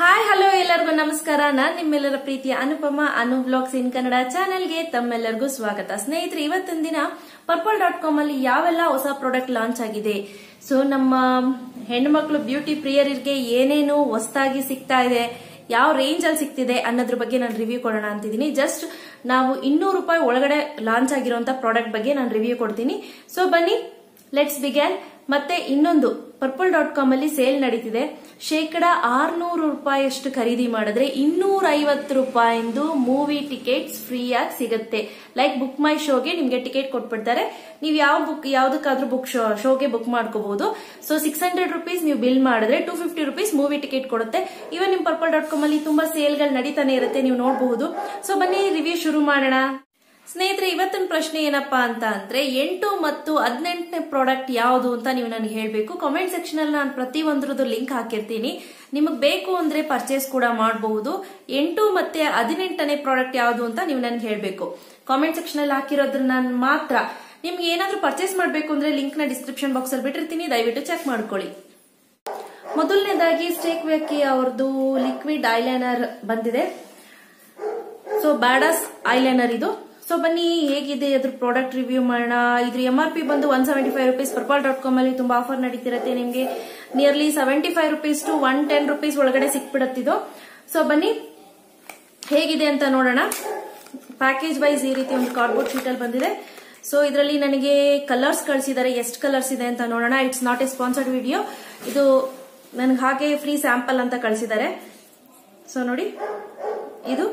hi hello ಎಲ್ಲರಿಗೂ ನಮಸ್ಕಾರ ನಾನ್ ನಿಮ್ಮೆಲ್ಲರ ಪ್ರೀತಿಯ ಅನುಪಮ ಅನು ಬ್ಲಾಗ್ಸ್ ಇನ್ ಕನ್ನಡ ಚಾನೆಲ್ಗೆ ತಮ್ಮೆಲ್ಲರಿಗೂ ಸ್ವಾಗತ ಸ್ನೇಹಿತರೆ ಇವತ್ತಿನ ದಿನ ಪರ್ಪಲ್ ಡಾಟ್ ಕಾಮ್ ಅಲ್ಲಿ ಯಾವೆಲ್ಲ ಹೊಸ ಪ್ರಾಡಕ್ಟ್ ಲಾಂಚ್ ಆಗಿದೆ ಸೊ ನಮ್ಮ ಹೆಣ್ಮಕ್ಳು ಬ್ಯೂಟಿ ಪ್ರಿಯರಿಗೆ ಏನೇನು ಹೊಸದಾಗಿ ಸಿಗ್ತಾ ಇದೆ ಯಾವ ರೇಂಜ್ ಅಲ್ಲಿ ಸಿಗ್ತಿದೆ ಅನ್ನೋದ್ರ ಬಗ್ಗೆ ನಾನು ರಿವ್ಯೂ ಕೊಡೋಣ ಅಂತಿದ್ದೀನಿ ಜಸ್ಟ್ ನಾವು ಇನ್ನೂರು ರೂಪಾಯಿ ಒಳಗಡೆ ಲಾಂಚ್ ಆಗಿರುವಂತ ಪ್ರಾಡಕ್ಟ್ ಬಗ್ಗೆ ನಾನು ರಿವ್ಯೂ ಕೊಡ್ತೀನಿ ಸೊ ಬನ್ನಿ ಲೆಟ್ಸ್ ಬಿಗ್ಯಾನ್ ಮತ್ತೆ ಇನ್ನೊಂದು ಪರ್ಪಲ್ ಡಾಟ್ ಕಾಮ್ ಅಲ್ಲಿ ಸೇಲ್ ನಡೀತಿದೆ ಶೇಕಡ ಆರ್ನೂರು ರೂಪಾಯಿಯಷ್ಟು ಖರೀದಿ ಮಾಡಿದ್ರೆ ಇನ್ನೂರ ಐವತ್ತು ರೂಪಾಯಿಂದು ಮೂವಿ ಟಿಕೆಟ್ಸ್ ಫ್ರೀ ಆಗಿ ಸಿಗುತ್ತೆ ಲೈಕ್ ಬುಕ್ ಮೈ ಶೋಗೆ ನಿಮ್ಗೆ ಟಿಕೆಟ್ ಕೊಟ್ಬಿಡ್ತಾರೆ ನೀವು ಯಾವ ಬುಕ್ ಯಾವ್ದಕ್ಕಾದ್ರೂ ಬುಕ್ ಶೋ ಶೋಗೆ ಬುಕ್ ಮಾಡ್ಕೋಬಹುದು ಸೊ ಸಿಕ್ಸ್ ಹಂಡ್ರೆಡ್ ರುಪೀಸ್ ನೀವು ಬಿಲ್ ಮಾಡಿದ್ರೆ two fifty rupees movie ticket ಕೊಡುತ್ತೆ ಇವನ್ ನಿಮ್ ಪರ್ಪಲ್ ಡಾಟ್ ಕಾಮ್ ಅಲ್ಲಿ ತುಂಬಾ ಸೇಲ್ಗಳು ನಡೀತಾನೆ ಇರುತ್ತೆ ನೀವು ನೋಡಬಹುದು ಸೊ ಬನ್ನಿ ರಿವ್ಯೂ ಶುರು ಮಾಡೋಣ ಸ್ನೇಹಿತರೆ ಇವತ್ತಿನ ಪ್ರಶ್ನೆ ಏನಪ್ಪಾ ಅಂತ ಅಂದ್ರೆ ಎಂಟು ಮತ್ತು ಹದಿನೆಂಟನೇ ಪ್ರಾಡಕ್ಟ್ ಯಾವುದು ಅಂತ ನೀವು ನನಗೆ ಹೇಳಬೇಕು ಕಾಮೆಂಟ್ ಸೆಕ್ಷನ್ ಅಲ್ಲಿ ನಾನು ಪ್ರತಿ ಒಂದ್ರದ್ದು ಲಿಂಕ್ ಹಾಕಿರ್ತೀನಿ ನಿಮಗೆ ಬೇಕು ಅಂದ್ರೆ ಪರ್ಚೇಸ್ ಕೂಡ ಮಾಡಬಹುದು ಎಂಟು ಮತ್ತೆ ಹದಿನೆಂಟನೇ ಪ್ರಾಡಕ್ಟ್ ಯಾವುದು ಅಂತ ನೀವು ನನಗೆ ಹೇಳಬೇಕು ಕಾಮೆಂಟ್ ಸೆಕ್ಷನ್ ಅಲ್ಲಿ ಹಾಕಿರೋದ್ರ ನಾನು ಮಾತ್ರ ನಿಮ್ಗೆ ಏನಾದ್ರೂ ಪರ್ಚೇಸ್ ಮಾಡಬೇಕು ಅಂದ್ರೆ ಲಿಂಕ್ ನ ಡಿಸ್ಕ್ರಿಪ್ಷನ್ ಬಾಕ್ಸ್ ಅಲ್ಲಿ ಬಿಟ್ಟಿರ್ತೀನಿ ದಯವಿಟ್ಟು ಚೆಕ್ ಮಾಡ್ಕೊಳ್ಳಿ ಮೊದಲನೇದಾಗಿ ಸ್ಟೇಕ್ ವೇಕಿ ಅವ್ರದ್ದು ಲಿಕ್ವಿಡ್ ಐಲೈನರ್ ಬಂದಿದೆ ಸೊ ಬ್ಯಾಡಸ್ ಐಲೈನರ್ ಇದು ಸೊ ಬನ್ನಿ ಹೇಗಿದೆ ಅದ್ರ ಪ್ರಾಡಕ್ಟ್ ರಿವ್ಯೂ ಮಾಡೋಣ ಇದ್ರ ಎಂ ಆರ್ ಪಿ ಬಂದು one seventy five rupees purple dot com ಅಲ್ಲಿ ತುಂಬಾ ಆಫರ್ ನಡೀತಿರುತ್ತೆ ನಿಮ್ಗೆ nearly seventy five rupees to one ten rupees ಒಳಗಡೆ ಸಿಕ್ಬಿಡತ್ತಿದ್ದು ಸೊ ಬನ್ನಿ ಹೇಗಿದೆ ಅಂತ ನೋಡೋಣ ಪ್ಯಾಕೇಜ್ ವೈಸ್ ಈ ರೀತಿ ಒಂದು ಕಾರ್ಡ್ಬೋರ್ಡ್ ಶೀಟ್ ಅಲ್ಲಿ ಬಂದಿದೆ ಸೊ ಇದರಲ್ಲಿ ನನಗೆ ಕಲರ್ಸ್ ಕಳಿಸಿದ್ದಾರೆ ಎಷ್ಟು ಕಲರ್ಸ್ ಇದೆ ಅಂತ ನೋಡೋಣ it's not a sponsored video ಇದು ನನಗೆ ಹಾಗೆ ಫ್ರೀ ಸ್ಯಾಂಪಲ್ ಅಂತ ಕಳಿಸಿದ್ದಾರೆ ಸೊ ನೋಡಿ ಇದು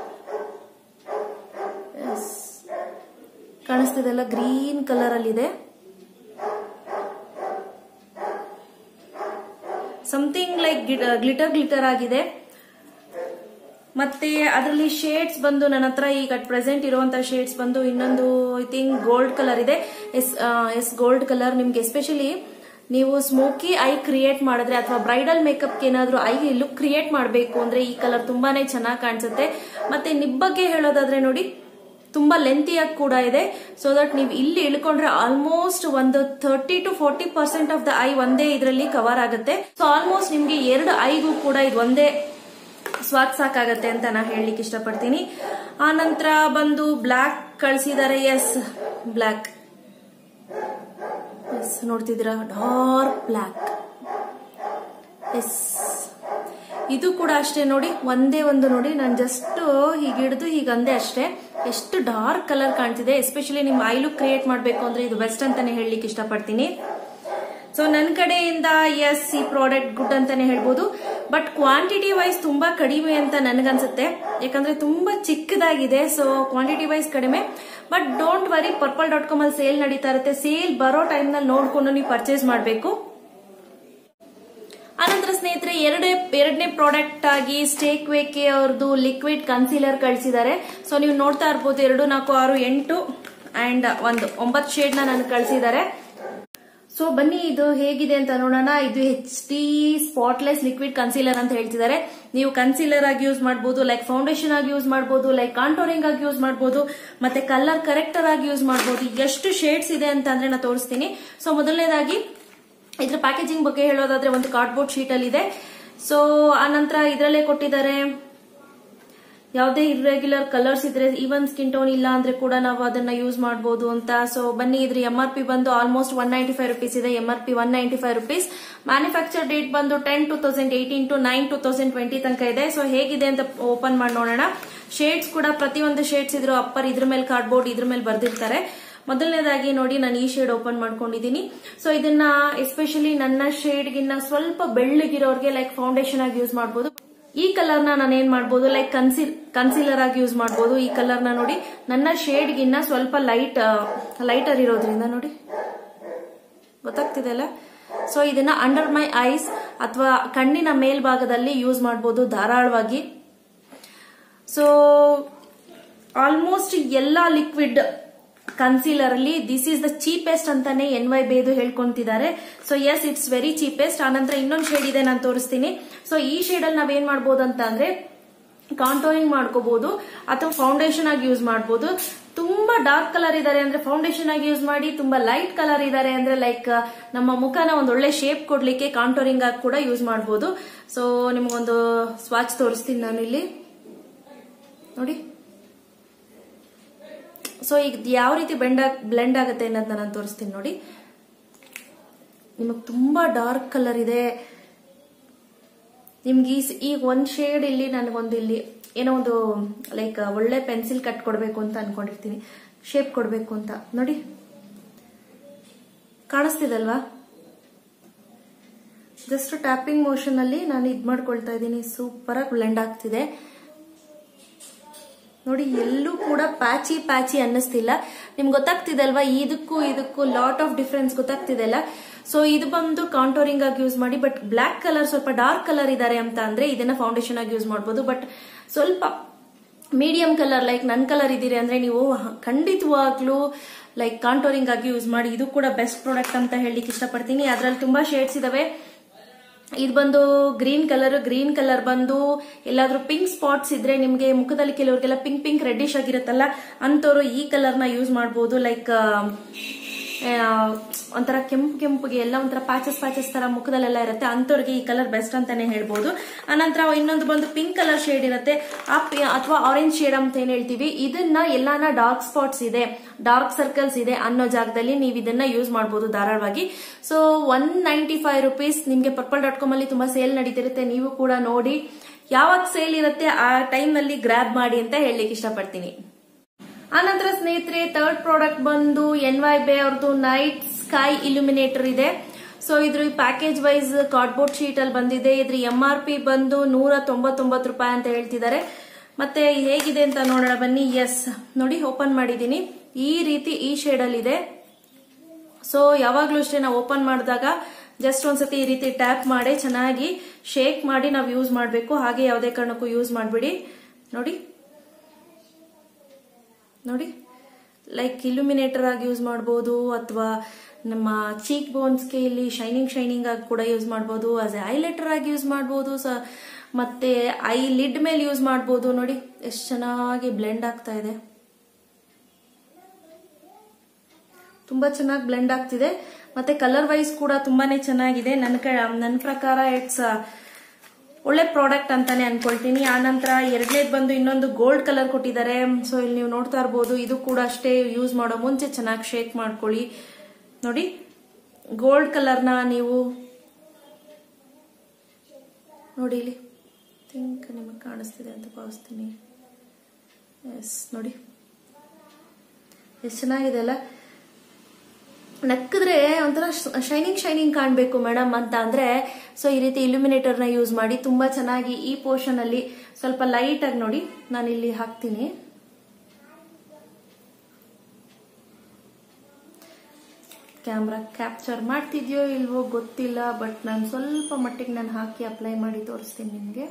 ಕಾಣಿಸ್ತಿದೆಲ್ಲ ಗ್ರೀನ್ ಕಲರ್ ಅಲ್ಲಿ ಇದೆ ಸಮಥಿಂಗ್ ಲೈಕ್ ಗ್ಲಿಟರ್ ಗ್ಲಿಟರ್ ಆಗಿದೆ ಮತ್ತೆ ಅದರಲ್ಲಿ ಶೇಡ್ಸ್ ಬಂದು ನನ್ನ ಹತ್ರ ಈಗ ಪ್ರೆಸೆಂಟ್ ಇರುವಂತಹ ಶೇಡ್ಸ್ ಬಂದು ಇನ್ನೊಂದು ಐ ಥಿಂಕ್ ಗೋಲ್ಡ್ ಕಲರ್ ಇದೆ ಎಸ್ ಎಸ್ ಗೋಲ್ಡ್ ಕಲರ್ ನಿಮ್ಗೆ ಎಸ್ಪೆಷಲಿ ನೀವು ಸ್ಮೋಕಿ ಐ ಕ್ರಿಯೇಟ್ ಮಾಡಿದ್ರೆ ಅಥವಾ ಬ್ರೈಡಲ್ ಮೇಕಪ್ ಏನಾದ್ರೂ ಐ ಲುಕ್ ಕ್ರಿಯೇಟ್ ಮಾಡಬೇಕು ಅಂದ್ರೆ ಈ ಕಲರ್ ತುಂಬಾನೇ ಚೆನ್ನಾಗಿ ಕಾಣಿಸುತ್ತೆ ಮತ್ತೆ ನಿಬ್ಬಗ್ಗೆ ಹೇಳೋದಾದ್ರೆ ನೋಡಿ ತುಂಬಾ ಲೆಂತಿಯಾಗಿ ಕೂಡ ಇದೆ ಸೊ ದಟ್ ನೀವು ಇಲ್ಲಿ ಇಳ್ಕೊಂಡ್ರೆ ಆಲ್ಮೋಸ್ಟ್ ಒಂದು thirty to forty percent of the eye ಒಂದೇ ಇದರಲ್ಲಿ ಕವರ್ ಆಗುತ್ತೆ ಸೊ ಆಲ್ಮೋಸ್ಟ್ ನಿಮ್ಗೆ ಎರಡು ಐಗೂ ಕೂಡ ಇದು ಒಂದೇ ಸ್ವಾದ್ ಸಾಕಾಗತ್ತೆ ಅಂತ ನಾ ಹೇಳಲಿಕ್ಕೆ ಇಷ್ಟಪಡ್ತೀನಿ ಆ ನಂತರ ಬಂದು ಬ್ಲಾಕ್ ಕಳಿಸಿದ್ದಾರೆ ಎಸ್ ಬ್ಲಾಕ್ ಎಸ್ ನೋಡ್ತಿದ್ದೀರಾ ಡಾರ್ಕ್ ಬ್ಲಾಕ್ ಎಸ್ ಇದು ಕೂಡ ಅಷ್ಟೇ ನೋಡಿ ಒಂದೇ ಒಂದು ನೋಡಿ ನಾನು ಜಸ್ಟ್ ಹೀಗೆ ಹಿಡಿದು ಹೀಗೆ ಅಂದೆ ಅಷ್ಟೇ ಎಷ್ಟು ಡಾರ್ಕ್ ಕಲರ್ ಕಾಣ್ತಿದೆ ಎಸ್ಪೆಷಲಿ ನಿಮ್ ಐ ಲುಕ್ ಕ್ರಿಯೇಟ್ ಮಾಡಬೇಕು ಅಂದ್ರೆ ಇದು ಬೆಸ್ಟ್ ಅಂತಾನೆ ಹೇಳಲಿಕ್ಕೆ ಇಷ್ಟಪಡ್ತೀನಿ ಸೊ ನನ್ನ ಕಡೆಯಿಂದ ಎಸ್ ಈ ಪ್ರಾಡಕ್ಟ್ ಗುಡ್ ಅಂತಾನೆ ಹೇಳ್ಬೋದು ಬಟ್ ಕ್ವಾಂಟಿಟಿ ವೈಸ್ ತುಂಬಾ ಕಡಿಮೆ ಅಂತ ನನಗನ್ಸುತ್ತೆ ಯಾಕಂದ್ರೆ ತುಂಬಾ ಚಿಕ್ಕದಾಗಿದೆ ಸೊ ಕ್ವಾಂಟಿಟಿ ವೈಸ್ ಕಡಿಮೆ but don't worry purple dot com ಅಲ್ಲಿ ಸೇಲ್ ನಡೀತಾ ಇರುತ್ತೆ ಸೇಲ್ ಬರೋ ಟೈಮ್ ನಲ್ಲಿ ನೋಡ್ಕೊಂಡು ನೀವು ಪರ್ಚೇಸ್ ಮಾಡಬೇಕು ಆನಂತರ ಸ್ನೇಹಿತರೆ ಎರಡೇ ಎರಡನೇ ಪ್ರಾಡಕ್ಟ್ ಆಗಿ ಸ್ಟೇಕ್ ವೇಕೆ ಅವ್ರದ್ದು ಲಿಕ್ವಿಡ್ ಕನ್ಸೀಲರ್ ಕಳಿಸಿದ್ದಾರೆ ಸೊ ನೀವು ನೋಡ್ತಾ ಇರ್ಬೋದು ಎರಡು ನಾಲ್ಕು ಆರು ಎಂಟು ಅಂಡ್ ಒಂದು ಒಂಬತ್ತು ಶೇಡ್ ನ ನನಗೆ ಕಳಿಸಿದ್ದಾರೆ ಸೊ ಬನ್ನಿ ಇದು ಹೇಗಿದೆ ಅಂತ ನೋಡೋಣ ಇದು H D spotless liquid concealer ಅಂತ ಹೇಳ್ತಿದ್ದಾರೆ ನೀವು ಕನ್ಸೀಲರ್ ಆಗಿ ಯೂಸ್ ಮಾಡಬಹುದು ಲೈಕ್ ಫೌಂಡೇಶನ್ ಆಗಿ ಯೂಸ್ ಮಾಡಬಹುದು ಲೈಕ್ ಕಾಂಟೋರಿಂಗ್ ಆಗಿ ಯೂಸ್ ಮಾಡಬಹುದು ಮತ್ತೆ ಕಲರ್ ಕರೆಕ್ಟರ್ ಆಗಿ ಯೂಸ್ ಮಾಡಬಹುದು ಎಷ್ಟು ಶೇಡ್ಸ್ ಇದೆ ಅಂತ ಅಂದ್ರೆ ನಾನು ತೋರಿಸ್ತೀನಿ ಸೊ ಮೊದಲನೇದಾಗಿ ಇದ್ರ ಪ್ಯಾಕೇಜಿಂಗ್ ಬಗ್ಗೆ ಹೇಳೋದಾದ್ರೆ ಒಂದು ಕಾರ್ಡ್ಬೋರ್ಡ್ ಶೀಟ್ ಅಲ್ಲಿ ಇದೆ ಸೊ ಆ ನಂತರ ಇದರಲ್ಲೇ ಕೊಟ್ಟಿದ್ದಾರೆ ಯಾವುದೇ ಇರ್ರೆಗ್ಯುಲರ್ ಕಲರ್ಸ್ ಇದ್ರೆ ಈವನ್ ಸ್ಕಿನ್ ಟೋನ್ ಇಲ್ಲ ಅಂದ್ರೆ ಕೂಡ ನಾವು ಅದನ್ನ ಯೂಸ್ ಮಾಡಬಹುದು ಅಂತ ಸೊ ಬನ್ನಿ ಇದ್ರ ಎಂ ಆರ್ ಪಿ ಬಂದು almost one ninety five rupees ಇದೆ M R P one ninety five rupees manufacture date ಬಂದು ten two thousand eighteen to nine two thousand twenty ತನಕ ಇದೆ ಸೊ ಹೇಗಿದೆ ಅಂತ ಓಪನ್ ಮಾಡಿ ನೋಡೋಣ ಶೇಡ್ಸ್ ಕೂಡ ಪ್ರತಿಯೊಂದು ಶೇಡ್ಸ್ ಇದ್ರು ಅಪ್ಪರ್ ಇದ್ರ ಮೇಲೆ ಕಾರ್ಡ್ಬೋರ್ಡ್ ಇದ್ರ ಮೇಲೆ ಬರ್ದಿರ್ತಾರೆ ಮೊದಲನೇದಾಗಿ ನೋಡಿ ನಾನು ಈ ಶೇಡ್ ಓಪನ್ ಮಾಡ್ಕೊಂಡಿದ್ದೀನಿ ಸೊ ಇದನ್ನ ಎಸ್ಪೆಷಲಿ ನನ್ನ ಶೇಡ್ಗಿನ್ನ ಸ್ವಲ್ಪ ಬೆಳ್ಳಗಿರೋರ್ಗೆ ಲೈಕ್ ಫೌಂಡೇಶನ್ ಆಗಿ ಯೂಸ್ ಮಾಡಬಹುದು ಈ ಕಲರ್ ನ ನಾನು ಏನ್ ಮಾಡಬಹುದು ಲೈಕ್ ಕನ್ಸಿಲ್ ಕನ್ಸೀಲರ್ ಆಗಿ ಯೂಸ್ ಮಾಡಬಹುದು ಈ ಕಲರ್ ನ ನೋಡಿ ನನ್ನ ಶೇಡ್ಗಿನ್ನ ಸ್ವಲ್ಪ ಲೈಟ್ ಲೈಟರ್ ಇರೋದ್ರಿಂದ ನೋಡಿ ಗೊತ್ತಾಗ್ತಿದೆ ಅಲ್ಲ ಸೊ ಇದನ್ನ ಅಂಡರ್ ಮೈ ಐಸ್ ಅಥವಾ ಕಣ್ಣಿನ ಮೇಲ್ಭಾಗದಲ್ಲಿ ಯೂಸ್ ಮಾಡಬಹುದು ಧಾರಾಳವಾಗಿ ಸೊ ಆಲ್ಮೋಸ್ಟ್ ಎಲ್ಲಾ ಲಿಕ್ವಿಡ್ ಕನ್ಸೀಲರ್ ಅಲ್ಲಿ ದಿಸ್ ಈಸ್ ದ ಚೀಪೆಸ್ಟ್ ಅಂತಾನೆ ಎನ್ ವೈ ಬೇದು ಹೇಳ್ಕೊಂತಿದ್ದಾರೆ so yes it's very cheapest ಆನಂತರ ಇನ್ನೊಂದು ಶೇಡ್ ಇದೆ ನಾನು ತೋರಿಸ್ತೀನಿ ಸೊ ಈ ಶೇಡ್ ಅಲ್ಲಿ ನಾವೇನ್ ಮಾಡ್ಬೋದು ಅಂತ ಅಂದ್ರೆ ಕಾಂಟೋರಿಂಗ್ ಮಾಡ್ಕೋಬಹುದು ಅಥವಾ ಫೌಂಡೇಶನ್ ಆಗಿ ಯೂಸ್ ಮಾಡಬಹುದು ತುಂಬಾ ಡಾರ್ಕ್ ಕಲರ್ ಇದಾರೆ ಅಂದ್ರೆ ಫೌಂಡೇಶನ್ ಆಗಿ ಯೂಸ್ ಮಾಡಿ ತುಂಬಾ ಲೈಟ್ ಕಲರ್ ಇದಾರೆ ಅಂದ್ರೆ ಲೈಕ್ ನಮ್ಮ ಮುಖನ ಒಂದ್ ಒಳ್ಳೆ ಶೇಪ್ ಕೊಡ್ಲಿಕ್ಕೆ ಕಾಂಟೋರಿಂಗ್ ಆಗಿ ಕೂಡ ಯೂಸ್ ಮಾಡಬಹುದು ಸೊ ನಿಮ್ಗೊಂದು ಸ್ವಾಚ್ ತೋರಿಸ್ತೀನಿ ನಾನು ಇಲ್ಲಿ ನೋಡಿ ಸೊ ಈಗ ಯಾವ ರೀತಿ ಬೆಂಡ್ ಬ್ಲೆಂಡ್ ಆಗುತ್ತೆ ಅನ್ನೋದನ್ನ ನಾನು ತೋರಿಸ್ತೀನಿ ನೋಡಿ ನಿಮಗೆ ತುಂಬಾ ಡಾರ್ಕ್ ಕಲರ್ ಇದೆ ನಿಮ್ಗೆ ಈ ಸ- ಈಗ ಒಂದ್ ಶೇಡ್ ಇಲ್ಲಿ ನನಗೊಂದು ಇಲ್ಲಿ ಏನೋ ಒಂದು ಲೈಕ್ ಒಳ್ಳೆ ಪೆನ್ಸಿಲ್ ಕಟ್ ಕೊಡ್ಬೇಕು ಅಂತ ಅನ್ಕೊಂಡಿರ್ತೀನಿ ಶೇಪ್ ಕೊಡ್ಬೇಕು ಅಂತ ನೋಡಿ ಕಾಣಿಸ್ತಿದಲ್ವಾ ಜಸ್ಟ್ ಟ್ಯಾಪಿಂಗ್ ಮೋಷನ್ ಅಲ್ಲಿ ನಾನು ಇದ್ ಮಾಡ್ಕೊಳ್ತಾ ಇದ್ದೀನಿ ಸೂಪರ್ ಆಗಿ ಬ್ಲೆಂಡ್ ಆಗ್ತಿದೆ ನೋಡಿ ಎಲ್ಲೂ ಕೂಡ ಪ್ಯಾಚಿ ಪ್ಯಾಚಿ ಅನ್ನಿಸ್ತಿಲ್ಲ ನಿಮ್ಗೆ ಗೊತ್ತಾಗ್ತಿದೆ ಅಲ್ವಾ ಇದಕ್ಕೂ ಇದಕ್ಕೂ ಲಾಟ್ ಆಫ್ ಡಿಫ್ರೆನ್ಸ್ ಗೊತ್ತಾಗ್ತಿದೆ ಅಲ್ಲ ಸೊ ಇದು ಬಂದು ಕಾಂಟೋರಿಂಗ್ ಆಗಿ ಯೂಸ್ ಮಾಡಿ ಬಟ್ ಬ್ಲಾಕ್ ಕಲರ್ ಸ್ವಲ್ಪ ಡಾರ್ಕ್ ಕಲರ್ ಇದಾರೆ ಅಂತ ಅಂದ್ರೆ ಇದನ್ನ ಫೌಂಡೇಶನ್ ಆಗಿ ಯೂಸ್ ಮಾಡಬಹುದು ಬಟ್ ಸ್ವಲ್ಪ ಮೀಡಿಯಂ ಕಲರ್ ಲೈಕ್ ನನ್ ಕಲರ್ ಇದೀರಿ ಅಂದ್ರೆ ನೀವು ಖಂಡಿತವಾಗ್ಲೂ ಲೈಕ್ ಕಾಂಟೋರಿಂಗ್ ಆಗಿ ಯೂಸ್ ಮಾಡಿ ಇದು ಕೂಡ ಬೆಸ್ಟ್ ಪ್ರಾಡಕ್ಟ್ ಅಂತ ಹೇಳಲಿಕ್ಕೆ ಇಷ್ಟಪಡ್ತೀನಿ ಅದ್ರಲ್ಲಿ ತುಂಬಾ ಶೇಡ್ಸ್ ಇದಾವೆ ಇದು ಬಂದು ಗ್ರೀನ್ ಕಲರ್ ಗ್ರೀನ್ ಕಲರ್ ಬಂದು ಎಲ್ಲಾದ್ರೂ ಪಿಂಕ್ ಸ್ಪಾಟ್ಸ್ ಇದ್ರೆ ನಿಮ್ಗೆ ಮುಖದಲ್ಲಿ ಕೆಲವರಿಗೆಲ್ಲ ಪಿಂಕ್ ಪಿಂಕ್ ರೆಡ್ಡಿಶ್ ಆಗಿರುತ್ತಲ್ಲ ಅಂತವ್ರು ಈ ಕಲರ್ ನ ಯೂಸ್ ಮಾಡಬಹುದು ಲೈಕ್ ಒಂಥರ ಕೆಂಪು ಕೆಂಪುಗೆ ಎಲ್ಲ ಒಂಥರ ಪ್ಯಾಚಸ್ ಪ್ಯಾಚಸ್ ತರ ಮುಖದಲ್ಲೆಲ್ಲ ಇರುತ್ತೆ ಅಂತವ್ರಿಗೆ ಈ ಕಲರ್ ಬೆಸ್ಟ್ ಅಂತಾನೆ ಹೇಳ್ಬೋದು ಅನಂತರ ಇನ್ನೊಂದು ಬಂದು ಪಿಂಕ್ ಕಲರ್ ಶೇಡ್ ಇರುತ್ತೆ ಅಥವಾ ಆರೆಂಜ್ ಶೇಡ್ ಅಂತ ಏನ್ ಹೇಳ್ತೀವಿ ಇದನ್ನ ಎಲ್ಲಾನ ಡಾರ್ಕ್ ಸ್ಪಾಟ್ಸ್ ಇದೆ ಡಾರ್ಕ್ ಸರ್ಕಲ್ಸ್ ಇದೆ ಅನ್ನೋ ಜಾಗದಲ್ಲಿ ನೀವು ಇದನ್ನ ಯೂಸ್ ಮಾಡಬಹುದು ಧಾರಾಳವಾಗಿ so one ninety five rupees ನಿಮ್ಗೆ ಪರ್ಪಲ್ ಡಾಟ್ ಕಾಮ್ ಅಲ್ಲಿ ತುಂಬಾ ಸೇಲ್ ನಡೀತಿರುತ್ತೆ ನೀವು ಕೂಡ ನೋಡಿ ಯಾವಾಗ ಸೇಲ್ ಇರುತ್ತೆ ಆ ಟೈಮ್ ನಲ್ಲಿ ಗ್ರಾಬ್ ಮಾಡಿ ಅಂತ ಹೇಳಲಿಕ್ಕೆ ಇಷ್ಟಪಡ್ತೀನಿ ಆನಂತರ ಸ್ನೇಹಿತರೆ ಥರ್ಡ್ ಪ್ರಾಡಕ್ಟ್ ಬಂದು ಎನ್ ವೈ ಬೆ ಅವ್ರದ್ದು ನೈಟ್ ಸ್ಕೈ ಇಲ್ಯುಮಿನೇಟರ್ ಇದೆ ಸೊ ಇದ್ರ ಪ್ಯಾಕೇಜ್ ವೈಸ್ ಕಾರ್ಡ್ಬೋರ್ಡ್ ಶೀಟ್ ಅಲ್ಲಿ ಬಂದಿದೆ ಇದ್ರ ಎಂ ಆರ್ ಪಿ ಬಂದು ನೂರ ತೊಂಬತ್ತೊಂಬತ್ತು ರೂಪಾಯಿ ಅಂತ ಹೇಳ್ತಿದ್ದಾರೆ ಮತ್ತೆ ಹೇಗಿದೆ ಅಂತ ನೋಡೋಣ ಬನ್ನಿ ಎಸ್ ನೋಡಿ ಓಪನ್ ಮಾಡಿದೀನಿ ಈ ರೀತಿ ಈ ಶೇಡ್ ಅಲ್ಲಿ ಇದೆ ಸೊ ಯಾವಾಗ್ಲೂ ಅಷ್ಟೇ ನಾವು ಓಪನ್ ಮಾಡಿದಾಗ ಜಸ್ಟ್ ಒಂದ್ಸತಿ ಈ ರೀತಿ ಟ್ಯಾಪ್ ಮಾಡಿ ಚೆನ್ನಾಗಿ ಶೇಕ್ ಮಾಡಿ ನಾವು ಯೂಸ್ ಮಾಡಬೇಕು ಹಾಗೆ ಯಾವುದೇ ಕಾರಣಕ್ಕೂ ಯೂಸ್ ಮಾಡಬೇಡಿ ನೋಡಿ ನೋಡಿ ಲೈಕ್ ಇಲ್ಯುಮಿನೇಟರ್ ಆಗಿ ಯೂಸ್ ಮಾಡಬಹುದು ಅಥವಾ ನಮ್ಮ ಚೀಕ್ ಬೋನ್ಸ್ಗೆ ಇಲ್ಲಿ ಶೈನಿಂಗ್ ಶೈನಿಂಗ್ ಆಗಿ ಕೂಡ ಯೂಸ್ ಮಾಡಬಹುದು ಆಸ್ ಎ ಐಲೈಟರ್ ಆಗಿ ಯೂಸ್ ಮಾಡಬಹುದು ಮತ್ತೆ ಐ ಲಿಡ್ ಮೇಲೆ ಯೂಸ್ ಮಾಡಬಹುದು ನೋಡಿ ಎಷ್ಟು ಚೆನ್ನಾಗಿ ಬ್ಲೆಂಡ್ ಆಗ್ತಾ ಇದೆ ತುಂಬಾ ಚೆನ್ನಾಗಿ ಬ್ಲೆಂಡ್ ಆಗ್ತಿದೆ ಮತ್ತೆ ಕಲರ್ ವೈಸ್ ಕೂಡ ತುಂಬಾನೇ ಚೆನ್ನಾಗಿದೆ ನನ್ನ ಕ ನನ್ನ ಪ್ರಕಾರ ಇಟ್ಸ್ ಒಳ್ಳೆ ಪ್ರಾಡಕ್ಟ್ ಅಂತಾನೆ ಅನ್ಕೊಳ್ತೀನಿ ಆನಂತರ ಎರಡನೇದು ಬಂದು ಇನ್ನೊಂದು ಗೋಲ್ಡ್ ಕಲರ್ ಕೊಟ್ಟಿದ್ದಾರೆ ಸೊ ಇಲ್ಲಿ ನೀವು ನೋಡ್ತಾ ಇರ್ಬೋದು ಇದು ಕೂಡ ಅಷ್ಟೇ ಯೂಸ್ ಮಾಡೋ ಮುಂಚೆ ಚೆನ್ನಾಗಿ ಶೇಕ್ ಮಾಡ್ಕೊಳ್ಳಿ ನೋಡಿ ಗೋಲ್ಡ್ ಕಲರ್ನ ನೀವು ನೋಡಿ ಇಲ್ಲಿ ಥಿಂಕ್ ನಿಮಗೆ ಕಾಣಿಸ್ತಿದೆ ಅಂತ ಭಾವಿಸ್ತೀನಿ ಎಸ್ ನೋಡಿ ಎಷ್ಟು ಚೆನ್ನಾಗಿದೆ ಅಲ್ಲ ನಕ್ಕಿದ್ರೆ ಒಂಥರ ಶೈನಿಂಗ್ ಶೈನಿಂಗ್ ಕಾಣಬೇಕು ಮೇಡಮ್ ಅಂತ ಅಂದ್ರೆ ಸೊ ಈ ರೀತಿ ಇಲ್ಯುಮಿನೇಟರ್ ನ ಯೂಸ್ ಮಾಡಿ ತುಂಬಾ ಚೆನ್ನಾಗಿ ಈ ಪೋರ್ಷನ್ ಅಲ್ಲಿ ಸ್ವಲ್ಪ ಲೈಟ್ ಆಗಿ ನೋಡಿ ನಾನು ಇಲ್ಲಿ ಹಾಕ್ತೀನಿ ಕ್ಯಾಮ್ರಾ ಕ್ಯಾಪ್ಚರ್ ಮಾಡ್ತಿದ್ಯೋ ಇಲ್ವೋ ಗೊತ್ತಿಲ್ಲ ಬಟ್ ನಾನು ಸ್ವಲ್ಪ ಮಟ್ಟಿಗೆ ನಾನು ಹಾಕಿ ಅಪ್ಲೈ ಮಾಡಿ ತೋರಿಸ್ತೀನಿ ನಿಮಗೆ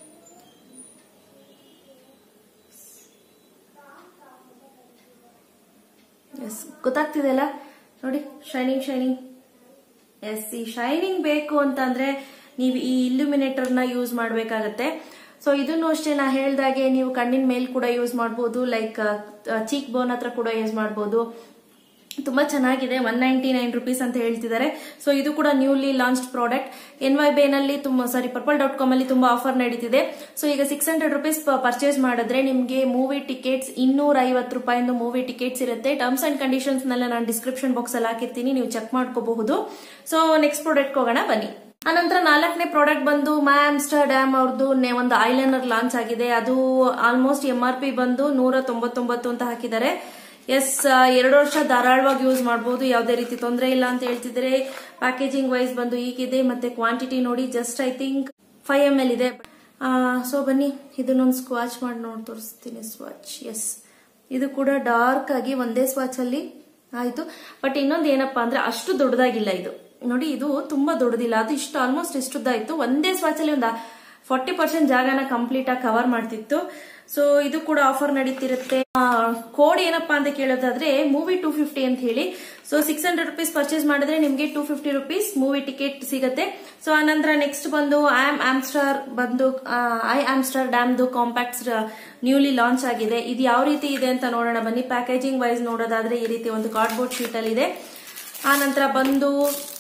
ಎಸ್ ಗೊತ್ತಾಗ್ತಿದೆಯಲ್ಲ ನೋಡಿ ಶೈನಿಂಗ್ ಶೈನಿಂಗ್ ಎಸ್ ಈ ಶೈನಿಂಗ್ ಬೇಕು ಅಂತಂದ್ರೆ ನೀವು ಈ ಇಲ್ಯುಮಿನೇಟರ್ ನ ಯೂಸ್ ಮಾಡಬೇಕಾಗತ್ತೆ ಸೊ ಇದನ್ನು ಅಷ್ಟೇ ನಾ ಹೇಳ್ದಾಗೆ ನೀವು ಕಣ್ಣಿನ ಮೇಲ್ ಕೂಡ ಯೂಸ್ ಮಾಡಬಹುದು ಲೈಕ್ ಚೀಕ್ ಬೋನ್ ಹತ್ರ ಕೂಡ ಯೂಸ್ ಮಾಡಬಹುದು ತುಂಬಾ ಚೆನ್ನಾಗಿದೆ ಒನ್ ನೈಂಟಿ ನೈನ್ ರುಪೀಸ್ ಅಂತ ಹೇಳ್ತಿದ್ದಾರೆ ಸೊ ಇದು ಕೂಡ newly launch product N Y ಬೇನಲ್ಲಿ ತುಂಬಾ ಸಾರಿ ಪರ್ಪಲ್ ಡಾಟ್ ಕಾಮ್ ಅಲ್ಲಿ ತುಂಬಾ ಆಫರ್ ನಡೀತಿದೆ ಸೊ ಈಗ ಸಿಕ್ಸ್ ಹಂಡ್ರೆಡ್ ರುಪೀಸ್ ಪರ್ಚೇಸ್ ಮಾಡಿದ್ರೆ ನಿಮಗೆ ಮೂವಿ ಟಿಕೆಟ್ಸ್ ಇನ್ನೂರ ಐವತ್ತು ರೂಪಾಯಿಂದ ಮೂವಿ ಟಿಕೆಟ್ಸ್ ಇರುತ್ತೆ ಟರ್ಮ್ಸ್ ಅಂಡ್ ಕಂಡೀಷನ್ಸ್ ನೆಲ್ಲ ನಾನು ಡಿಸ್ಕ್ರಿಪ್ಷನ್ ಬಾಕ್ಸ್ ಅಲ್ಲಿ ಹಾಕಿರ್ತೀನಿ ನೀವು ಚೆಕ್ ಮಾಡ್ಕೋಬಹುದು ಸೊ ನೆಕ್ಸ್ಟ್ ಪ್ರಾಡಕ್ಟ್ ಹೋಗೋಣ ಬನ್ನಿ ಅನಂತರ ನಾಲ್ಕನೇ ಪ್ರಾಡಕ್ಟ್ ಬಂದು ಮಾ ಆಮ್ಸ್ಟರ್ಡ್ಯಾಮ್ ಅವ್ರದ್ದು ಒಂದು ಐಲೈನರ್ ಲಾಂಚ್ ಆಗಿದೆ ಅದು ಆಲ್ಮೋಸ್ಟ್ ಎಂ ಆರ್ ಪಿ ಬಂದು ನೂರ ತೊಂಬತ್ತೊಂಬತ್ತು ಅಂತ ಹಾಕಿದ್ದಾರೆ ಎಸ್ ಎರಡು ವರ್ಷ ಧಾರಾಳವಾಗಿ ಯೂಸ್ ಮಾಡಬಹುದು ಯಾವುದೇ ರೀತಿ ತೊಂದರೆ ಇಲ್ಲ ಅಂತ ಹೇಳ್ತಿದ್ರೆ ಪ್ಯಾಕೇಜಿಂಗ್ ವೈಸ್ ಬಂದು ಈಗಿದೆ ಮತ್ತೆ ಕ್ವಾಂಟಿಟಿ ನೋಡಿ just I think five M L ಇದೆ ಸೊ ಬನ್ನಿ ಇದನ್ನೊಂದು ಸ್ಕ್ವಾಚ್ ಮಾಡಿ ನೋಡಿ ತೋರಿಸ್ತೀನಿ ಸ್ವಾಚ್ ಎಸ್ ಇದು ಕೂಡ ಡಾರ್ಕ್ ಆಗಿ ಒಂದೇ ಸ್ವಾಚ್ ಅಲ್ಲಿ ಆಯ್ತು ಬಟ್ ಇನ್ನೊಂದು ಏನಪ್ಪಾ ಅಂದ್ರೆ ಅಷ್ಟು ದೊಡ್ಡದಾಗಿಲ್ಲ ಇದು ನೋಡಿ ಇದು ತುಂಬಾ ದೊಡ್ಡದಿಲ್ಲ ಅದು ಇಷ್ಟು ಆಲ್ಮೋಸ್ಟ್ ಇಷ್ಟುದ್ದಾಯ್ತು ಒಂದೇ ಸ್ವಾಚ್ ಅಲ್ಲಿ ಒಂದು ಫಾರ್ಟಿ ಪರ್ಸೆಂಟ್ ಜಾಗನ ಕಂಪ್ಲೀಟ್ ಆಗಿ ಕವರ್ ಮಾಡ್ತಿತ್ತು ಸೊ ಇದು ಕೂಡ ಆಫರ್ ನಡೀತಿರುತ್ತೆ ಕೋಡ್ ಏನಪ್ಪಾ ಅಂತ ಕೇಳೋದಾದ್ರೆ ಮೂವಿ ಟೂ ಫಿಫ್ಟಿ ಅಂತ ಹೇಳಿ so six hundred rupees purchase ಮಾಡಿದ್ರೆ ನಿಮಗೆ two fifty rupees movie ticket ಸಿಗುತ್ತೆ ಸೊ ಆನಂತರ ನೆಕ್ಸ್ಟ್ ಬಂದು ಐ ಆಮ್ ಆಮ್ಸ್ಟಾರ್ ಬಂದು ಐ ಆಮ್ಸ್ಟಾರ್ ಡ್ಯಾಮ್ದು ಕಾಂಪ್ಯಾಕ್ಟ್ಸ್ ನ್ಯೂಲಿ ಲಾಂಚ್ ಆಗಿದೆ ಇದು ಯಾವ ರೀತಿ ಇದೆ ಅಂತ ನೋಡೋಣ ಬನ್ನಿ ಪ್ಯಾಕೇಜಿಂಗ್ ವೈಸ್ ನೋಡೋದಾದ್ರೆ ಈ ರೀತಿ ಒಂದು ಕಾರ್ಡ್ಬೋರ್ಡ್ ಶೀಟ್ ಅಲ್ಲಿ ಇದೆ ಆ ನಂತರ ಬಂದು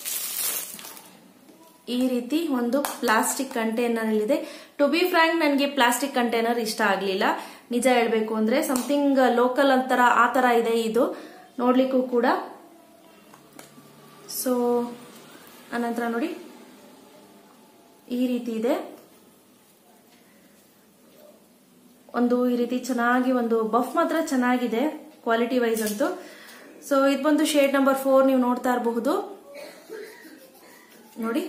ಈ ರೀತಿ ಒಂದು ಪ್ಲಾಸ್ಟಿಕ್ ಕಂಟೈನರ್ ಇದೆ ಟು ಬಿ ಫ್ರಾಂಕ್ ನನಗೆ ಪ್ಲಾಸ್ಟಿಕ್ ಕಂಟೈನರ್ ಇಷ್ಟ ಆಗಲಿಲ್ಲ ನಿಜ ಹೇಳ್ಬೇಕು ಅಂದ್ರೆ ಸಮಥಿಂಗ್ ಲೋಕಲ್ ಅಂತರ ಆ ತರ ಇದೆ ಇದು ನೋಡ್ಲಿಕ್ಕೂ ಕೂಡ ಸೊ ಅನಂತರ ನೋಡಿ ಈ ರೀತಿ ಇದೆ ಒಂದು ಈ ರೀತಿ ಚೆನ್ನಾಗಿ ಒಂದು ಬಫ್ ಮಾತ್ರ ಚೆನ್ನಾಗಿದೆ ಕ್ವಾಲಿಟಿ ವೈಸ್ ಅಂತೂ ಸೊ ಇದು ಬಂದು ಶೇಡ್ ನಂಬರ್ ಫೋರ್ ನೀವು ನೋಡ್ತಾ ಇರಬಹುದು ನೋಡಿ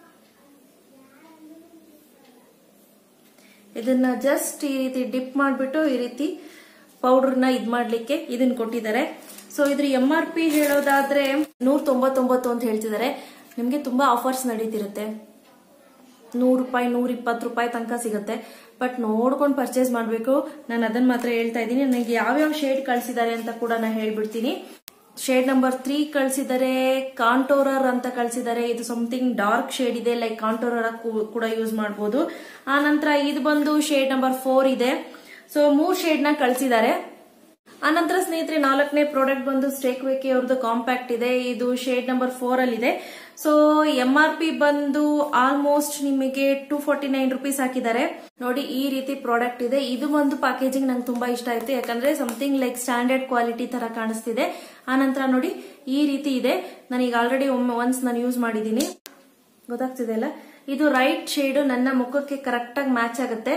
ಇದನ್ನ ಜಸ್ಟ್ ಈ ರೀತಿ ಡಿಪ್ ಮಾಡಿಬಿಟ್ಟು ಈ ರೀತಿ ಪೌಡರ್ನ ಇದ್ ಮಾಡ್ಲಿಕ್ಕೆ ಇದನ್ನ ಕೊಟ್ಟಿದ್ದಾರೆ ಸೊ ಇದ್ರ ಎಂ ಆರ್ ಪಿ ಹೇಳೋದಾದ್ರೆ ನೂರ ತೊಂಬತ್ತೊಂಬತ್ತು ಅಂತ ಹೇಳ್ತಿದ್ದಾರೆ ನಿಮ್ಗೆ ತುಂಬಾ ಆಫರ್ಸ್ ನಡೀತಿರುತ್ತೆ ನೂರು ರೂಪಾಯಿ ನೂರ ಇಪ್ಪತ್ತು ರೂಪಾಯಿ ತನಕ ಸಿಗುತ್ತೆ ಬಟ್ ನೋಡ್ಕೊಂಡು ಪರ್ಚೇಸ್ ಮಾಡಬೇಕು ನಾನು ಅದನ್ನ ಮಾತ್ರ ಹೇಳ್ತಾ ಇದ್ದೀನಿ ನನಗೆ ಯಾವ್ಯಾವ ಶೇಡ್ ಕಳಿಸಿದ್ದಾರೆ ಅಂತ ಕೂಡ ನಾನು ಹೇಳ್ಬಿಡ್ತೀನಿ ಶೇಡ್ ನಂಬರ್ ತ್ರೀ ಕಳಿಸಿದ್ದಾರೆ ಕಾಂಟೋರರ್ ಅಂತ ಕಳಿಸಿದ್ದಾರೆ ಇದು ಸಮಥಿಂಗ್ ಡಾರ್ಕ್ ಶೇಡ್ ಇದೆ ಲೈಕ್ ಕಾಂಟೋರರ್ ಕೂಡ ಯೂಸ್ ಮಾಡಬಹುದು ಆ ನಂತರ ಇದು ಬಂದು ಶೇಡ್ ನಂಬರ್ ಫೋರ್ ಇದೆ ಸೊ ಮೂರ್ ಶೇಡ್ ನ ಕಳಿಸಿದ್ದಾರೆ ಆನಂತರ ಸ್ನೇಹಿತರೆ ನಾಲ್ಕನೇ ಪ್ರಾಡಕ್ಟ್ ಬಂದು ಸ್ಟೇಕ್ ವೇಕಿ ಅವ್ರದ್ದು ಕಾಂಪ್ಯಾಕ್ಟ್ ಇದೆ ಇದು ಶೇಡ್ ನಂಬರ್ ಫೋರ್ ಅಲ್ಲಿ ಇದೆ ಸೊ ಎಂ ಆರ್ ಪಿ ಬಂದು ಆಲ್ಮೋಸ್ಟ್ ನಿಮಗೆ ಟೂ ಫಾರ್ಟಿ ನೈನ್ ರುಪೀಸ್ ಹಾಕಿದ್ದಾರೆ ನೋಡಿ ಈ ರೀತಿ ಪ್ರಾಡಕ್ಟ್ ಇದೆ ಇದು ಒಂದು ಪ್ಯಾಕೇಜಿಂಗ್ ನಂಗೆ ತುಂಬಾ ಇಷ್ಟ ಆಯ್ತು ಯಾಕಂದ್ರೆ ಸಮಥಿಂಗ್ ಲೈಕ್ ಸ್ಟ್ಯಾಂಡರ್ಡ್ ಕ್ವಾಲಿಟಿ ತರ ಕಾಣಿಸ್ತಿದೆ ಆನಂತರ ನೋಡಿ ಈ ರೀತಿ ಇದೆ ನಾನೀಗ ಆಲ್ರೆಡಿ ಒಮ್ಮೆ ಒನ್ಸ್ ನಾನು ಯೂಸ್ ಮಾಡಿದ್ದೀನಿ ಗೊತ್ತಾಗ್ತಿದೆ ಅಲ್ಲ ಇದು ರೈಟ್ ಶೇಡ್ ನನ್ನ ಮುಖಕ್ಕೆ ಕರೆಕ್ಟ್ ಆಗಿ ಮ್ಯಾಚ್ ಆಗುತ್ತೆ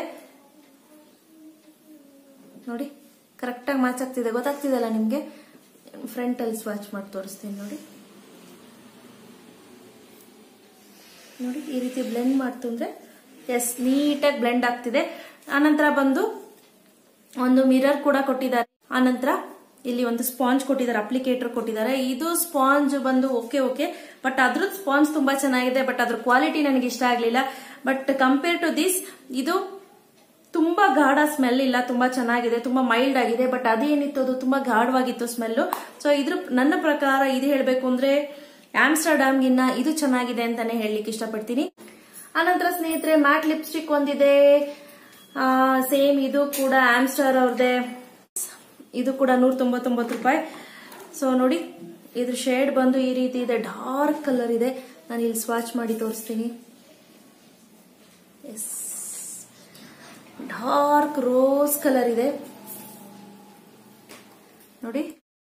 ನೋಡಿ ಕರೆಕ್ಟ್ ಆಗಿ ಮ್ಯಾಚ್ ಆಗ್ತಿದೆ ಗೊತ್ತಾಗ್ತಿದೆಲ್ಲ ನಿಮ್ಗೆ ಫ್ರಂಟ್ ಅಲ್ಲಿ ಸ್ವಾಚ್ ಮಾಡಿ ತೋರಿಸ್ತೀನಿ ನೋಡಿ ನೋಡಿ ಈ ರೀತಿ ಬ್ಲೆಂಡ್ ಮಾಡ್ತು ಅಂದ್ರೆ ಎಸ್ ನೀಟಾಗಿ ಬ್ಲೆಂಡ್ ಆಗ್ತಿದೆ ಆನಂತರ ಬಂದು ಒಂದು ಮಿರರ್ ಕೂಡ ಕೊಟ್ಟಿದ್ದಾರೆ ಆನಂತರ ಇಲ್ಲಿ ಒಂದು ಸ್ಪಾಂಜ್ ಕೊಟ್ಟಿದ್ದಾರೆ ಅಪ್ಲಿಕೇಟರ್ ಕೊಟ್ಟಿದ್ದಾರೆ ಇದು ಸ್ಪಾಂಜ್ ಬಂದು ಓಕೆ ಓಕೆ ಬಟ್ ಅದ್ರದ್ದು ಸ್ಪಾಂಜ್ ತುಂಬಾ ಚೆನ್ನಾಗಿದೆ ಬಟ್ ಅದ್ರ ಕ್ವಾಲಿಟಿ ನನಗೆ ಇಷ್ಟ ಆಗಲಿಲ್ಲ ಬಟ್ ಕಂಪೇರ್ ಟು ದಿಸ್ ಇದು ತುಂಬಾ ಗಾಢ ಸ್ಮೆಲ್ ಇಲ್ಲ ತುಂಬಾ ಚೆನ್ನಾಗಿದೆ ತುಂಬಾ ಮೈಲ್ಡ್ ಆಗಿದೆ ಬಟ್ ಅದೇನಿತ್ತು ಅದು ತುಂಬಾ ಗಾಢವಾಗಿತ್ತು ಸ್ಮೆಲ್ ಸೊ ಇದ್ರ ನನ್ನ ಪ್ರಕಾರ ಇದು ಹೇಳಬೇಕು ಅಂದ್ರೆ ಆಮ್ಸ್ಟರ್ಡಾಮ್ಗಿನ್ನ ಇದು ಚೆನ್ನಾಗಿದೆ ಅಂತಾನೆ ಹೇಳಲಿಕ್ಕೆ ಇಷ್ಟಪಡ್ತೀನಿ ಆನಂತರ ಸ್ನೇಹಿತರೆ ಮ್ಯಾಟ್ ಲಿಪ್ಸ್ಟಿಕ್ ಒಂದಿದೆ ಸೇಮ್ ಇದು ಕೂಡ ಆಮ್ಸ್ಟರ್ ಅವ್ರದೇ ಇದು ಕೂಡ ನೂರ ತೊಂಬತ್ತೊಂಬತ್ತು ರೂಪಾಯಿ ಸೊ ನೋಡಿ ಇದ್ರ ಶೇಡ್ ಬಂದು ಈ ರೀತಿ ಇದೆ ಡಾರ್ಕ್ ಕಲರ್ ಇದೆ ನಾನು ಇಲ್ಲಿ ಸ್ವಾಚ್ ಮಾಡಿ ತೋರಿಸ್ತೀನಿ ಎಸ್ ಡಾರ್ಕ್ ರೋಸ್ ಕಲರ್ ಇದೆ ನೋಡಿ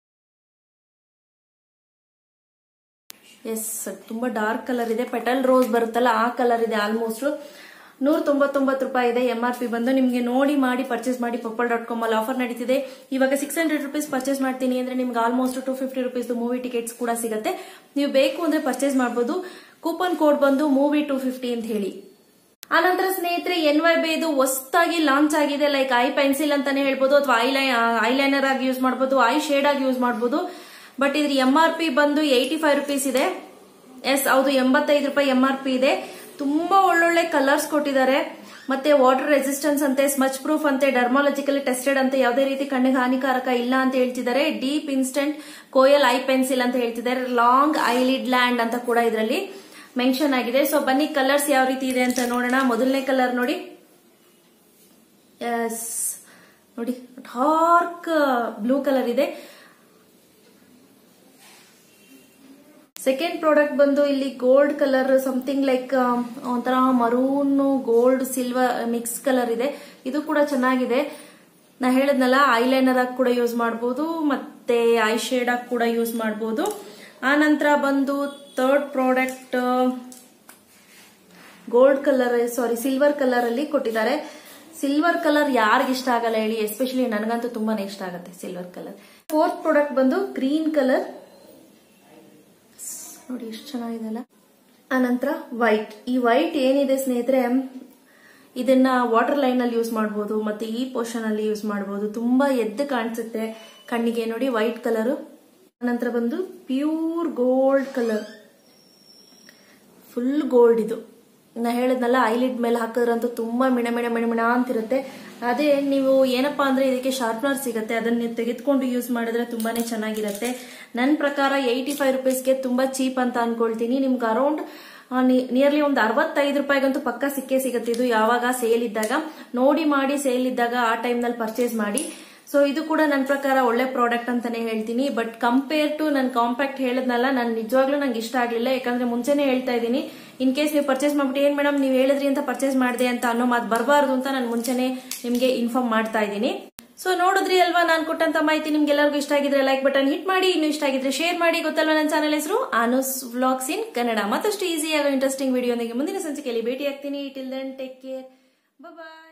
ಎಸ್ ತುಂಬಾ ಡಾರ್ಕ್ ಕಲರ್ ಇದೆ ಪೆಟಲ್ ರೋಸ್ ಬರುತ್ತಲ್ಲ ಆ ಕಲರ್ ಇದೆ ಆಲ್ಮೋಸ್ಟ್ ನೂರ ತೊಂಬತ್ತೊಂಬತ್ತು ರೂಪಾಯಿ ಇದೆ ಎಂ ಆರ್ ಪಿ ಬಂದು ನಿಮಗೆ ನೋಡಿ ಮಾಡಿ ಪರ್ಚೇಸ್ ಮಾಡಿ ಪಪ್ಪಲ್ ಡಾಟ್ ಕಾಮ್ ಅಲ್ಲಿ ಆಫರ್ ನಡೀತಿದೆ ಇವಾಗ ಸಿಕ್ಸ್ ಹಂಡ್ರೆಡ್ ರುಪೀಸ್ ಪರ್ಚೇಸ್ ಮಾಡ್ತೀನಿ ಅಂದ್ರೆ ನಿಮ್ಗೆ almost two fifty rupees movie tickets ಕೂಡ ಸಿಗುತ್ತೆ ನೀವು ಬೇಕು ಅಂದ್ರೆ ಪರ್ಚೇಸ್ ಮಾಡಬಹುದು ಕೂಪನ್ ಕೋಡ್ ಬಂದು ಮೂವಿ ಟೂ ಫಿಫ್ಟಿ ಅಂತ ಹೇಳಿ ಆನಂತರ ಸ್ನೇಹಿತರೆ ಎನ್ ವೈ ಬಿ ಇದು ಹೊಸದಾಗಿ ಲಾಂಚ್ ಆಗಿದೆ ಲೈಕ್ ಐ ಪೆನ್ಸಿಲ್ ಅಂತಾನೆ ಹೇಳ್ಬೋದು ಅಥವಾ ಐಲೈ ಐಲೈನರ್ ಆಗಿ ಯೂಸ್ ಮಾಡಬಹುದು ಐ ಶೇಡ್ ಆಗಿ ಯೂಸ್ ಮಾಡಬಹುದು ಬಟ್ ಇದ್ರ ಎಂ ಆರ್ ಪಿ ಬಂದು ಏಯ್ಟಿ ಫೈವ್ ರುಪೀಸ್ ಇದೆ ಎಸ್ ಹೌದು ಎಂಬತ್ತೈದು ರೂಪಾಯಿ ಎಂ ಆರ್ ಪಿ ಇದೆ ತುಂಬಾ ಒಳ್ಳೊಳ್ಳೆ ಕಲರ್ಸ್ ಕೊಟ್ಟಿದ್ದಾರೆ ಮತ್ತೆ ವಾಟರ್ ರೆಸಿಸ್ಟೆನ್ಸ್ ಅಂತೆ ಸ್ಮಚ್ ಪ್ರೂಫ್ ಅಂತೆ ಡರ್ಮಾಲಜಿಕಲಿ ಟೆಸ್ಟೆಡ್ ಅಂತ ಯಾವುದೇ ರೀತಿ ಕಣ್ಣಿಗೆ ಹಾನಿಕಾರಕ ಇಲ್ಲ ಅಂತ ಹೇಳ್ತಿದ್ದಾರೆ deep instant kohl eye pencil ಅಂತ ಹೇಳ್ತಿದ್ದಾರೆ ಲಾಂಗ್ ಐಲಿಡ್ ಲ್ಯಾಂಡ್ ಅಂತ ಕೂಡ ಇದರಲ್ಲಿ ಮೆನ್ಷನ್ ಆಗಿದೆ ಸೊ ಬನ್ನಿ ಕಲರ್ಸ್ ಯಾವ ರೀತಿ ಇದೆ ಅಂತ ನೋಡೋಣ ಮೊದಲನೇ ಕಲರ್ ನೋಡಿ ಎಸ್ ನೋಡಿ ಡಾರ್ಕ್ ಬ್ಲೂ ಕಲರ್ ಇದೆ ಸೆಕೆಂಡ್ ಪ್ರಾಡಕ್ಟ್ ಬಂದು ಇಲ್ಲಿ ಗೋಲ್ಡ್ ಕಲರ್ ಸಮಥಿಂಗ್ ಲೈಕ್ ಒಂಥರ maroon gold silver mix colour ಇದೆ ಇದು ಕೂಡ ಚೆನ್ನಾಗಿದೆ ನಾ ಹೇಳದ್ನಲ್ಲ ಐಲೈನರ್ ಆಗಿ ಕೂಡ ಯೂಸ್ ಮಾಡಬಹುದು ಮತ್ತೆ ಐ ಶೇಡ್ ಆಗಿ ಕೂಡ ಯೂಸ್ ಮಾಡಬಹುದು ಆ ನಂತರ ಬಂದು third product gold colour sorry silver colour ಅಲ್ಲಿ ಕೊಟ್ಟಿದ್ದಾರೆ ಸಿಲ್ವರ್ ಕಲರ್ ಯಾರಿಗ ಇಷ್ಟ ಆಗಲ್ಲ ಹೇಳಿ ಎಸ್ಪೆಷಲಿ ನನಗಂತೂ ತುಂಬಾನೇ ಇಷ್ಟ ಆಗುತ್ತೆ ಸಿಲ್ವರ್ ಕಲರ್ ಫೋರ್ತ್ ಪ್ರಾಡಕ್ಟ್ ಬಂದು ಗ್ರೀನ್ ಕಲರ್ ನೋಡಿ ಎಷ್ಟು ಚೆನ್ನಾಗಿದೆ ಅಲ್ಲ ಆನಂತರ ವೈಟ್ ಈ ವೈಟ್ ಏನಿದೆ ಸ್ನೇಹಿತರೆ ಇದನ್ನ ವಾಟರ್ ಲೈನ್ ಅಲ್ಲಿ ಯೂಸ್ ಮಾಡಬಹುದು ಮತ್ತೆ ಈ ಪೋರ್ಷನ್ ಅಲ್ಲಿ ಯೂಸ್ ಮಾಡಬಹುದು ತುಂಬಾ ಎದ್ದು ಕಾಣಿಸುತ್ತೆ ಕಣ್ಣಿಗೆ ನೋಡಿ ವೈಟ್ ಕಲರ್ ನಂತರ ಬಂದು pure gold colour full gold ಇದು ನಾ ಹೇಳಿದ್ನಲ್ಲ ಐಲಿಡ್ ಮೇಲೆ ಹಾಕಿದ್ರಂತೂ ತುಂಬಾ ಮಿಣ ಮಿಣ ಮಿಣ ಮಿಣ ಅಂತಿರುತ್ತೆ ಅದೇ ನೀವು ಏನಪ್ಪಾ ಅಂದ್ರೆ ಇದಕ್ಕೆ ಶಾರ್ಪ್ನರ್ ಸಿಗುತ್ತೆ ಅದನ್ನ ತೆಗೆದುಕೊಂಡು ಯೂಸ್ ಮಾಡಿದ್ರೆ ತುಂಬಾನೇ ಚೆನ್ನಾಗಿರುತ್ತೆ ನನ್ನ ಪ್ರಕಾರ ಏಯ್ಟಿ ಫೈವ್ ರುಪೀಸ್ಗೆ ತುಂಬಾ ಚೀಪ್ ಅಂತ ಅನ್ಕೊಳ್ತೀನಿ ನಿಮ್ಗೆ ಅರೌಂಡ್ ನಿಯರ್ಲಿ ಒಂದು ಅರವತ್ತೈದು ರೂಪಾಯಿಗಂತೂ ಪಕ್ಕ ಸಿಕ್ಕೇ ಸಿಗುತ್ತೆ ಇದು ಯಾವಾಗ ಸೇಲ್ ಇದ್ದಾಗ ನೋಡಿ ಮಾಡಿ ಸೇಲ್ ಇದ್ದಾಗ ಆ ಟೈಮ್ನಲ್ಲಿ ಪರ್ಚೇಸ್ ಮಾಡಿ ಸೊ ಇದು ಕೂಡ ನನ್ನ ಪ್ರಕಾರ ಒಳ್ಳೆ ಪ್ರಾಡಕ್ಟ್ ಅಂತಾನೆ ಹೇಳ್ತೀನಿ ಬಟ್ ಕಂಪೇರ್ ಟು ನನ್ನ ಕಾಂಪ್ಯಾಕ್ಟ್ ಹೇಳಿದ್ನಲ್ಲ ನಾನು ನಿಜವಾಗ್ಲೂ ನಂಗೆ ಇಷ್ಟ ಆಗಲಿಲ್ಲ ಯಾಕಂದ್ರೆ ಮುಂಚೆನೆ ಹೇಳ್ತಾ ಇದ್ದೀನಿ ಇನ್ ಕೇಸ್ ನೀವು ಪರ್ಚೇಸ್ ಮಾಡ್ಬಿಟ್ಟು ಏನ್ ಮೇಡಮ್ ನೀವು ಹೇಳಿದ್ರಿ ಅಂತ ಪರ್ಚೇಸ್ ಮಾಡಿದೆ ಅಂತ ಅನ್ನೋ ಮಾತು ಬರಬಾರ್ದು ಅಂತ ನಾನು ಮುಂಚೆನೆ ನಿಮಗೆ ಇನ್ಫಾರ್ಮ್ ಮಾಡ್ತಾ ಇದ್ದೀನಿ ಸೊ ನೋಡಿದ್ರಿ ಅಲ್ವಾ ನಾನು ಕೊಟ್ಟಂತ ಮಾಹಿತಿ ನಿಮ್ಗೆಲ್ಲರಿಗೂ ಇಷ್ಟ ಆಗಿದ್ರೆ ಲೈಕ್ ಬಟನ್ ಹಿಟ್ ಮಾಡಿ ಇನ್ನು ಇಷ್ಟ ಆಗಿದ್ರೆ ಶೇರ್ ಮಾಡಿ ಗೊತ್ತಲ್ವಾ ನನ್ನ ಚಾನಲ್ ಹೆಸರು ಆನುಸ್ ವ್ಲಾಗ್ಸ್ ಇನ್ ಕನ್ನಡ ಮತ್ತಷ್ಟು ಈಸಿ ಆಗೋ ಇಂಟ್ರೆಸ್ಟಿಂಗ್ ವಿಡಿಯೋನಿಗೆ ಮುಂದಿನ ಸಂಚಿಕೆಯಲ್ಲಿ ಭೇಟಿ ಆಗ್ತೀನಿ ಟಿಲ್ ದೆನ್ ಟೇಕ್ ಕೇರ್ ಬಾಯ್